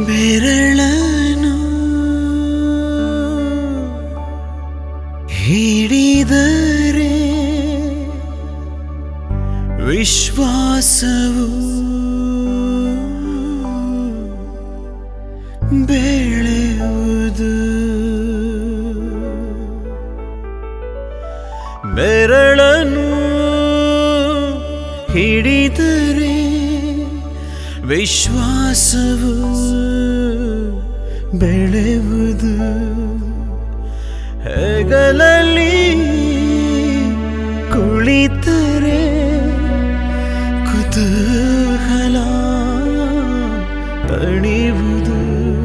ಬೆರಳನು ಹಿಡಿದರೆ ವಿಶ್ವಾಸವು ಬೆಳೆಯುವುದು ಬೆರಳನು ಹಿಡಿದರೆ ವಿಶ್ವಾಸವು ಬೆಳೆಯುವುದು ಹೆಗಲಲ್ಲಿ ಕುಳಿತರೆ ಕುತೂಹಲ ತಣಿವುದು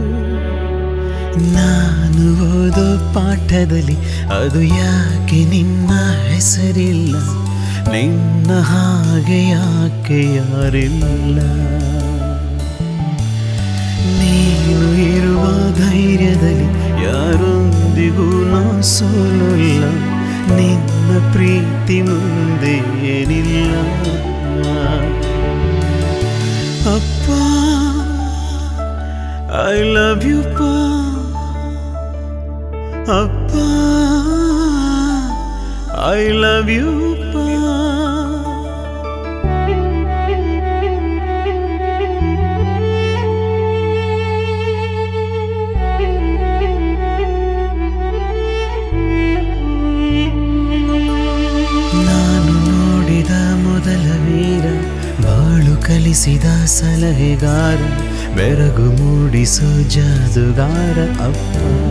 ನಾನು ಓದೋ ಪಾಠದಲ್ಲಿ ಅದು ಯಾಕೆ ನಿನ್ನ ಹೆಸರಿಲ್ಲ ನಿನ್ನ ಹಾಗೆ ಯಾಕೆ ಯಾರಿಲ್ಲ ನೀನು ಇರುವ ಧೈರ್ಯದಲ್ಲಿ ಯಾರೊಂದಿಗೂ ನಾ ಸೋಲಲ್ಲ ನಿನ್ನ ಪ್ರೀತಿ ಮುಂದೆ ಏನಿಲ್ಲ ಅಪ್ಪ ಐ ಲವ್ ಯು ಪಾ ಅಪ್ಪ ಐ ಲವ್ ಯು ಪಾ ನಾನು ನೋಡಿದ ಮೊದಲ ವೀರ ಬಾಳು ಕಲಿಸಿದ ಸಲಹೆಗಾರ ಬೆರಗು ಮೂಡಿಸೋ ಜಾದುಗಾರ ಅಪ್ಪ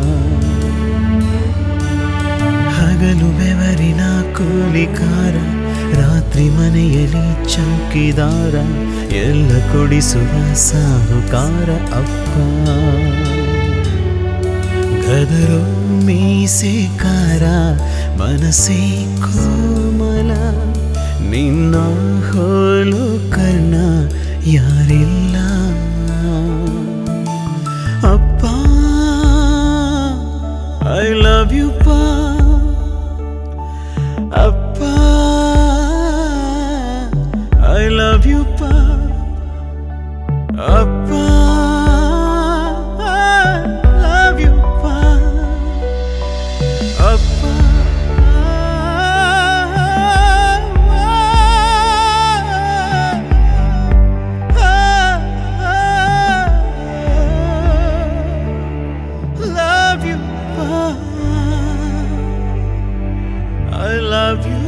ಹಗಲು ಬೆವರಿನ ಕೂಲಿಕಾರ ರಾತ್ರಿ ಮನೆಯಲ್ಲಿ ಚೌಕಿದಾರ ಎಲ್ಲ ಕೊಡಿಸುವ ಸಾಹುಕಾರ ಅಪ್ಪ ಗದರೋ ಮೀಸೆಕಾರ ಮನಸ್ಸೇ ಕೋಮಲ ನಿನ್ನ ಹೋಲು ಕರ್ಣ ಯಾರಿಲ್ಲ ಅಪ್ಪ ಐ ಲವ್ ಯು ಪಾ ಅಪ್ಪ ಐ ಲವ್ ಯು ಪಾ ಅಪ್ಪ ಲವ್ ಯು ಪಾ ಅಪ್ಪ love you, I love you.